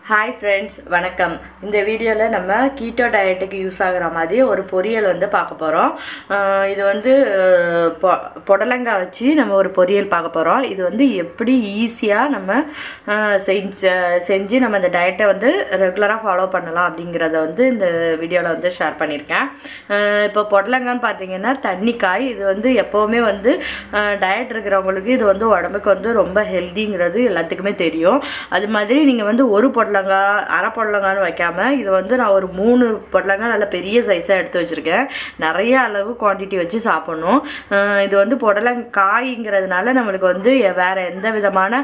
hi friends வணக்கம் இந்த வீடியோவில் நம்ம கீட்டோ டயட்டுக்கு யூஸ் ஆகுற மாதிரி ஒரு பொரியல் வந்து பார்க்க போகிறோம் இது வந்து அஹ், பொ புடலங்காய் வச்சு நம்ம ஒரு பொரியல் பார்க்க போகிறோம் இது வந்து எப்படி ஈஸியாக நம்ம அஹ், செஞ்சு செஞ்சு நம்ம இந்த டயட்டை வந்து ரெகுலராக ஃபாலோ பண்ணலாம் அப்படிங்கிறத வந்து இந்த வீடியோவில் வந்து ஷேர் பண்ணியிருக்கேன் அஹ், இப்போ புடலங்கான்னு பார்த்தீங்கன்னா தண்ணிக்காய் இது வந்து எப்போவுமே வந்து டயட் இருக்கிறவங்களுக்கு இது வந்து உடம்புக்கு வந்து ரொம்ப ஹெல்திங்கிறது எல்லாத்துக்குமே தெரியும் அது மாதிரி நீங்கள் வந்து ஒரு புடலங்காய் அரை புடலங்கான்னு வைக்காம இது வந்து நான் ஒரு மூணு புடலங்காய் நல்ல பெரிய சைஸாக எடுத்து வச்சுருக்கேன் நிறைய அளவு குவான்டிட்டி வச்சு சாப்பிடணும் அஹ் இது வந்து புடலங்காய்ங்கிறதுனால நம்மளுக்கு வந்து எ- வேற எந்த விதமான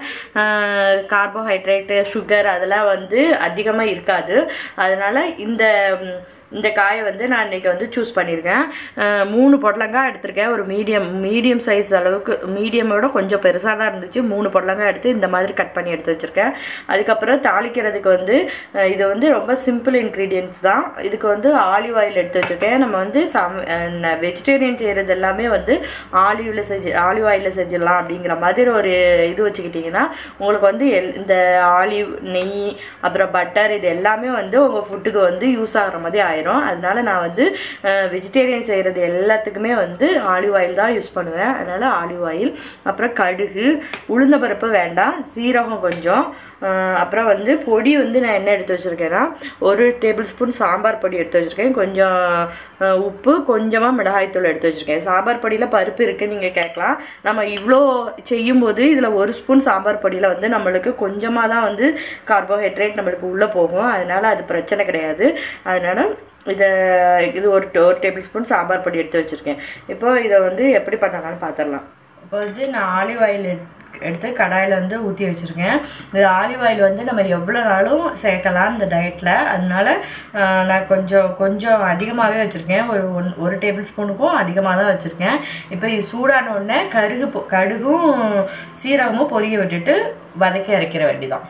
கார்போஹைட்ரேட்டு சுகர் அதெல்லாம் வந்து அதிகமாக இருக்காது அதனால இந்த ம், இந்த காயை வந்து நான் இன்னைக்கு வந்து சூஸ் பண்ணியிருக்கேன் அஹ் மூணு புடலங்காய் எடுத்திருக்கேன் ஒரு மீடியம் மீடியம் சைஸ் அளவுக்கு மீடியமோட கொஞ்சம் பெருசாக தான் இருந்துச்சு மூணு புடலங்காய் எடுத்து இந்த மாதிரி கட் பண்ணி எடுத்து வச்சுருக்கேன் அதுக்கப்புறம் தாளிக்கிறதுக்கு வந்து அஹ் இது வந்து ரொம்ப சிம்பிள் இன்க்ரீடியன்ஸ் தான் இதுக்கு வந்து ஆலிவ் ஆயில் எடுத்து வச்சுருக்கேன் நம்ம வந்து சம் வெஜிடேரியன் செய்கிறது எல்லாமே வந்து ஆலிவில் செஞ்சு ஆலிவ் ஆயிலில் செஞ்சிடலாம் அப்படிங்கிற மாதிரி ஒரு இது வச்சுக்கிட்டிங்கன்னா உங்களுக்கு வந்து எல் இந்த ஆலிவ் நெய் அப்புறம் பட்டர் இது எல்லாமே வந்து உங்கள் ஃபுட்டுக்கு வந்து யூஸ் ஆகிற மாதிரி ஆயிரும் அதனால நான் வந்து வெஜிடேரியன் செய்கிறது எல்லாத்துக்குமே வந்து ஆலிவ் ஆயில் தான் யூஸ் பண்ணுவேன் அதனால ஆலிவ் ஆயில் அப்புறம் கடுகு உளுந்த பருப்பு வேண்டாம் சீரகம் கொஞ்சம் அஹ் அப்புறம் வந்து பொடி வந்து நான் என்ன எடுத்து வச்சுருக்கேன்னா ஒரு டேபிள் ஸ்பூன் சாம்பார் பொடி எடுத்து வச்சுருக்கேன் கொஞ்சம் அஹ் உப்பு கொஞ்சமாக மிளகாய்த்தூள் எடுத்து வச்சுருக்கேன் சாம்பார் பொடியில் பருப்பு இருக்குன்னு நீங்கள் கேட்கலாம் நம்ம இவ்வளோ செய்யும்போது இதில் ஒரு ஸ்பூன் சாம்பார் பொடியில் வந்து நம்மளுக்கு கொஞ்சமாக தான் வந்து கார்போஹைட்ரேட் நம்மளுக்கு உள்ளே போகும் அதனால அது பிரச்சனை கிடையாது அதனால இதை இது ஒரு ஒரு டேபிள் ஸ்பூன் சாம்பார் பொடி எடுத்து வச்சுருக்கேன் இப்போ இதை வந்து எப்படி பண்ணலாம்னு பார்த்துடலாம் இப்போ வந்து நான் ஆலிவ் ஆயில் எடுத்து கடாயில் வந்து ஊற்றி வச்சுருக்கேன் இந்த ஆலிவ் ஆயில் வந்து நம்ம எவ்வளோ நாளும் சேர்க்கலாம் இந்த டயட்டில் அதனால ஆஹ், நான் கொஞ்சம் கொஞ்சம் அதிகமாகவே வச்சுருக்கேன் ஒரு ஒன் ஒரு டேபிள் ஸ்பூனுக்கும் அதிகமாக தான் வச்சுருக்கேன் இப்போ இது சூடான உடனே கடுகு பொ- கடுகும் சீரகமும் பொரிய விட்டுட்டு வதக்கி அரைக்கிற வேண்டிதான்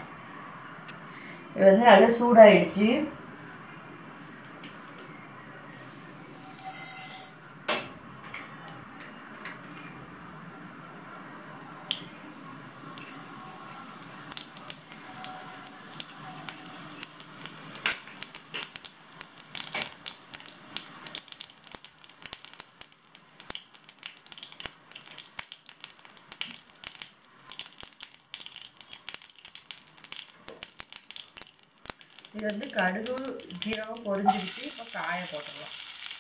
இது வந்து நல்லா சூடாயிடுச்சு இது வந்து கடுகு ஜீரகம் பொரிஞ்சிருச்சு இப்போ காய போட்டுடலாம்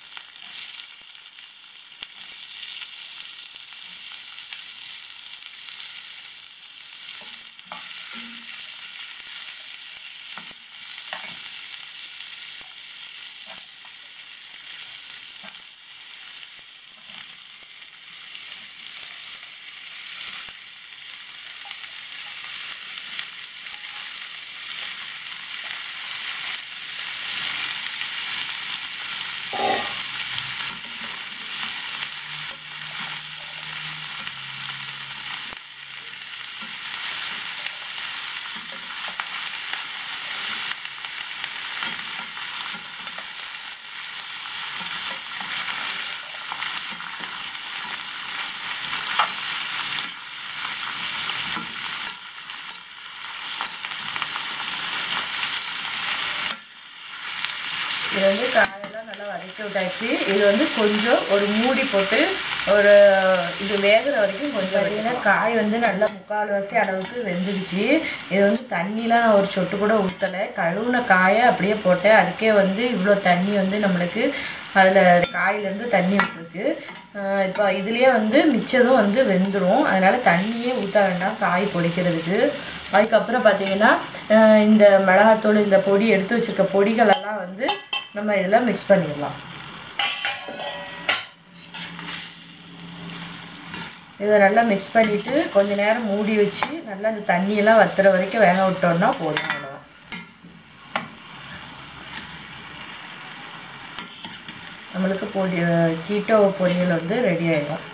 இது வந்து காயெல்லாம் நல்லா வதக்கி விட்டாச்சு இது வந்து கொஞ்சம் ஒரு மூடி போட்டு ஒரு இது வேகிற வரைக்கும் கொஞ்சம் பார்த்தீங்கன்னா காய் வந்து நல்லா முக்கால்வாசி அளவுக்கு வெந்துடுச்சு இது வந்து தண்ணிலாம் நான் ஒரு சொட்டு கூட ஊற்றலை கழுவுன காயை அப்படியே போட்டேன் அதுக்கே வந்து இவ்வளோ தண்ணி வந்து நம்மளுக்கு அதில் காயிலேருந்து தண்ணி விட்டுருக்கு ஆஹ் இப்போ இதுலேயே வந்து மிச்சதும் வந்து வெந்துடும் அதனால் தண்ணியே ஊற்ற வேண்டாம் காய் பொடிக்கிறதுக்கு அதுக்கப்புறம் பார்த்தீங்கன்னா ஆஹ் இந்த மிளகாத்தூள் இந்த பொடி எடுத்து வச்சிருக்க பொடிகளெல்லாம் வந்து நம்ம இதில் மிக்ஸ் பண்ணிடலாம் இதை நல்லா மிக்ஸ் பண்ணிவிட்டு கொஞ்ச நேரம் மூடி வச்சு நல்லா இந்த தண்ணியெல்லாம் வத்துற வரைக்கும் வேக விட்டோம்னா போதும் அவ்வளோதான் நம்மளுக்கு பொடி கீட்டோ பொரியல் வந்து ரெடி ஆயிடும்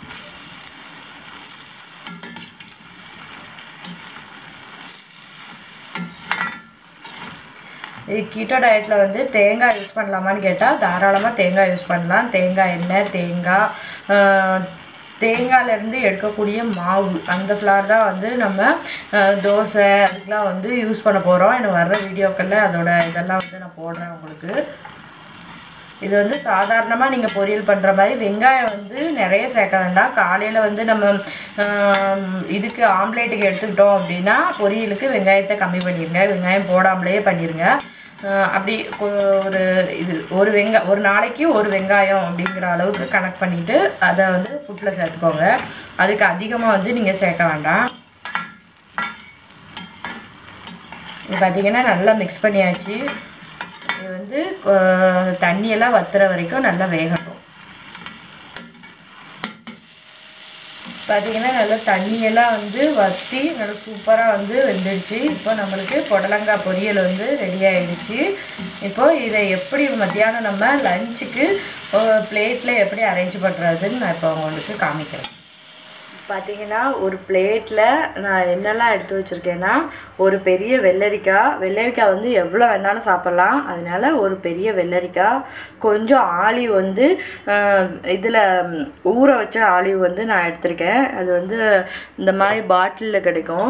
இது கீட்டோ டயட்டில் வந்து தேங்காய் யூஸ் பண்ணலாமான்னு கேட்டால் தாராளமாக தேங்காய் யூஸ் பண்ணலாம் தேங்காய் எண்ணெய் தேங்காய் ஆஹ், தேங்காயிலேருந்து எடுக்கக்கூடிய மாவு அந்த ஃப்ளார் தான் வந்து நம்ம அஹ், தோசை அதுக்கெலாம் வந்து யூஸ் பண்ண போகிறோம் எனக்கு வர்ற வீடியோக்களில் அதோட இதெல்லாம் வந்து நான் போடுறேன் உங்களுக்கு இது வந்து சாதாரணமாக நீங்கள் பொரியல் பண்ணுற மாதிரி வெங்காயம் வந்து நிறைய சேர்க்க வேண்டாம் காலையில் வந்து நம்ம ஆம், இதுக்கு ஆம்லேட்டுக்கு எடுத்துக்கிட்டோம் அப்படின்னா பொரியலுக்கு வெங்காயத்தை கம்மி பண்ணிடுங்க வெங்காயம் போடாமலேயே பண்ணிடுங்க ஆஹ் அப்படி கொ- ஒரு இது ஒரு வெங்காய ஒரு நாளைக்கு ஒரு வெங்காயம் அப்படிங்கிற அளவுக்கு கணக்கு பண்ணிவிட்டு அதை வந்து ஃபுட்டில் சேர்த்துக்கோங்க அதுக்கு அதிகமாக வந்து நீங்கள் சேர்க்க வேண்டாம் இது பார்த்தீங்கன்னா நல்லா மிக்ஸ் பண்ணியாச்சு இது வந்து அஹ், தண்ணியெல்லாம் வத்துற வரைக்கும் நல்லா வேகட்டும் பார்த்தீங்கன்னா நல்லா தண்ணியெல்லாம் வந்து வற்றி நல்லா சூப்பராக வந்து வெந்துடுச்சு இப்போ நம்மளுக்கு புடலங்காய் பொரியல் வந்து ரெடி ஆயிடுச்சு இப்போ இதை எப்படி மத்தியானம் நம்ம லஞ்சுக்கு பிளேட்டில் எப்படி அரேஞ்ச் பண்ணுறதுன்னு நான் இப்போ உங்களுக்கு காமிக்கிறேன் பார்த்தீங்கன்னா ஒரு பிளேட்டில் நான் என்னெல்லாம் எடுத்து வச்சுருக்கேன்னா ஒரு பெரிய வெள்ளரிக்காய் வெள்ளரிக்காய் வந்து எவ்வளோ வேணாலும் சாப்பிட்லாம் அதனால ஒரு பெரிய வெள்ளரிக்காய் கொஞ்சம் ஆலிவ் வந்து இதில் ஊற வச்ச ஆலிவ் வந்து நான் எடுத்திருக்கேன் அது வந்து இந்த மாதிரி பாட்டிலில் கிடைக்கும்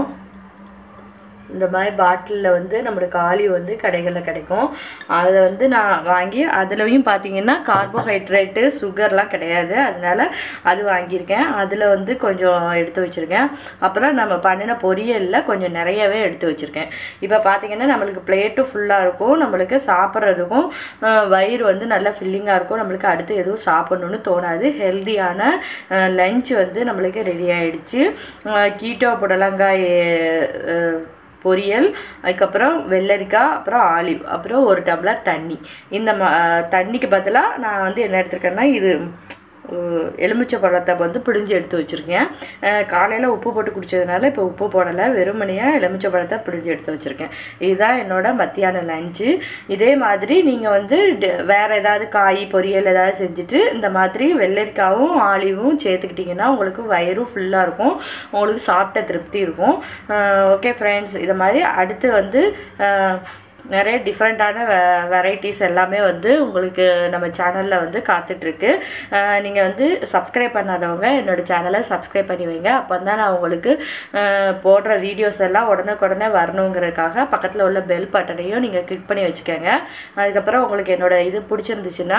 இந்த மாதிரி பாட்டிலில் வந்து நம்மளுக்கு ஆலிவ் வந்து கடைகளில் கிடைக்கும் அதை வந்து நான் வாங்கி அதுலேயும் பார்த்தீங்கன்னா கார்போஹைட்ரேட்டு சுகர்லாம் கிடையாது அதனால அது வாங்கியிருக்கேன் அதில் வந்து கொஞ்சம் எடுத்து வச்சுருக்கேன் அப்புறம் நம்ம பண்ணின பொரியலில் கொஞ்சம் நிறையவே எடுத்து வச்சுருக்கேன் இப்போ பார்த்தீங்கன்னா நம்மளுக்கு பிளேட்டும் ஃபுல்லாக இருக்கும் நம்மளுக்கு சாப்பிட்றதுக்கும் அஹ், வயிறு வந்து நல்லா ஃபில்லிங்காக இருக்கும் நம்மளுக்கு அடுத்து எதுவும் சாப்பிடணும்னு தோணாது ஹெல்தியான லஞ்ச் வந்து நம்மளுக்கு ரெடி ஆயிடுச்சு கீட்டோ புடலங்காய் அஹ், பொரியல் அதுக்கப்புறம் வெள்ளரிக்காய் அப்புறம் ஆலிவ் அப்புறம் ஒரு டம்ளர் தண்ணி இந்த ம தண்ணிக்கு பதிலாக நான் வந்து என்ன எடுத்திருக்கேன்னா இது அஹ், எலுமிச்சை பழத்தை வந்து பிழிஞ்சு எடுத்து வச்சுருக்கேன் காலையில் உப்பு போட்டு குடித்ததுனால இப்போ உப்பு போடலை வெறுமனையாக எலுமிச்சை பழத்தை பிழிஞ்சு எடுத்து வச்சுருக்கேன் இதுதான் என்னோட மத்தியான லஞ்சு இதே மாதிரி நீங்கள் வந்து ட- வேற ஏதாவது காய் பொரியல் ஏதாவது செஞ்சுட்டு இந்த மாதிரி வெள்ளரிக்காவும் ஆலிவும் சேர்த்துக்கிட்டிங்கன்னா உங்களுக்கு வயிறும் ஃபுல்லாக இருக்கும் உங்களுக்கு சாப்பிட்ட திருப்தி இருக்கும் ஓகே ஃப்ரெண்ட்ஸ் இதை மாதிரி அடுத்து வந்து அஹ், நிறைய டிஃப்ரெண்ட்டான வெ வெரைட்டிஸ் எல்லாமே வந்து உங்களுக்கு நம்ம சேனலில் வந்து காத்துட்ருக்கு நீங்கள் வந்து சப்ஸ்கிரைப் பண்ணாதவங்க என்னோடய சேனலை சப்ஸ்கிரைப் பண்ணி வைங்க அப்போ தான் நான் உங்களுக்கு அஹ், போடுற வீடியோஸ் எல்லாம் உடனுக்குடனே வரணுங்கிறதுக்காக பக்கத்தில் உள்ள பெல் பட்டனையும் நீங்கள் கிளிக் பண்ணி வச்சுக்கோங்க அதுக்கப்புறம் உங்களுக்கு என்னோட இது பிடிச்சிருந்துச்சுன்னா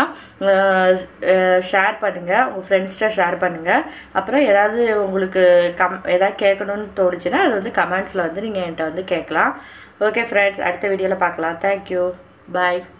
ஷேர் பண்ணுங்கள் உங்கள் ஃப்ரெண்ட்ஸ்கிட்ட ஷேர் பண்ணுங்கள் அப்புறம் ஏதாவது உங்களுக்கு கம் ஏதாவது கேட்கணும்னு தோணுச்சுன்னா அது வந்து கமெண்ட்ஸில் வந்து நீங்கள் என்கிட்ட வந்து கேட்கலாம் ஓகே ஃப்ரெண்ட்ஸ் அடுத்த வீடியோவில் பார்க்கலாம் தேங்க்யூ பாய்